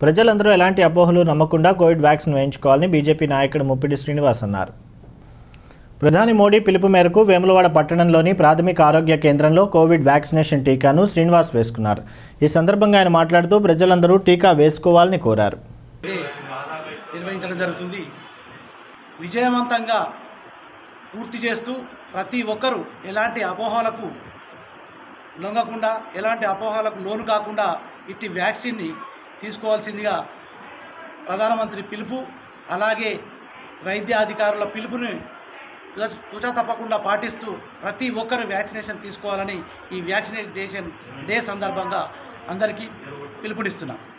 ప్రజలందరూ ఎలాంటి అపోహలు నమ్మకుండా కోవిడ్ వ్యాక్సిన్ వేయించుకోవాలని బీజేపీ నాయకుడు ముప్పిడి శ్రీనివాస్ అన్నారు ప్రధాని మోడీ పిలుపు మేరకు వేములవాడ పట్టణంలోని ప్రాథమిక ఆరోగ్య కేంద్రంలో కోవిడ్ వ్యాక్సినేషన్ టీకాను శ్రీనివాస్ వేసుకున్నారు ఈ సందర్భంగా ఆయన మాట్లాడుతూ ప్రజలందరూ టీకా వేసుకోవాలని కోరారు డే నిర్వహించడం జరుగుతుంది విజయవంతంగా పూర్తి చేస్తూ ప్రతి ఒక్కరూ ఎలాంటి అపోహలకు లొంగకుండా ఎలాంటి అపోహలకు లోను కాకుండా ఇట్టి వ్యాక్సిన్ని తీసుకోవాల్సిందిగా ప్రధానమంత్రి పిలుపు అలాగే వైద్య అధికారుల పిలుపుని తుచ- తుచ తప్పకుండా పాటిస్తూ ప్రతి ఒక్కరు వ్యాక్సినేషన్ తీసుకోవాలని ఈ వ్యాక్సినేషన్ డే సందర్భంగా అందరికీ పిలుపునిస్తున్నాం